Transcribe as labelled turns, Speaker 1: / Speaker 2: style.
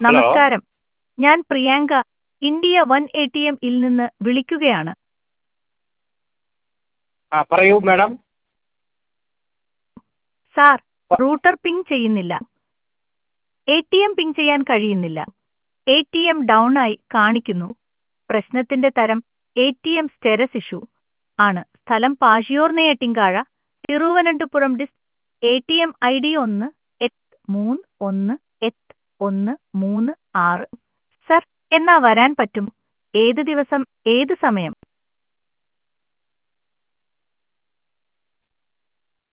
Speaker 1: നമസ്കാരം ഞാൻ Priyanka India one A T M ഇൽ നിന്ന് വിളിക്കുകയാണ്
Speaker 2: ആ പറയൂ മാഡം
Speaker 1: സാർ റൂട്ടർ പിങ് ചെയ്യുന്നില്ല എ ടി എം പിങ് ചെയ്യാൻ കഴിയുന്നില്ല എ ടി എം ഡൗൺ ആയി കാണിക്കുന്നു പ്രശ്നത്തിന്റെ തരം A T M status issue ആണ് സ്ഥലം പാഷിയോർ നെയ്യാറ്റിൻകാഴ തിരുവനന്തപുരം ഡിസ് A T M I D ഒന്ന് എട്ട് മൂന്ന് ഒന്ന് എട്ട് ഒന്ന് മൂന്ന് ആറ് സർ എന്നാ വരാൻ പറ്റും ഏത് ദിവസം ഏത് സമയം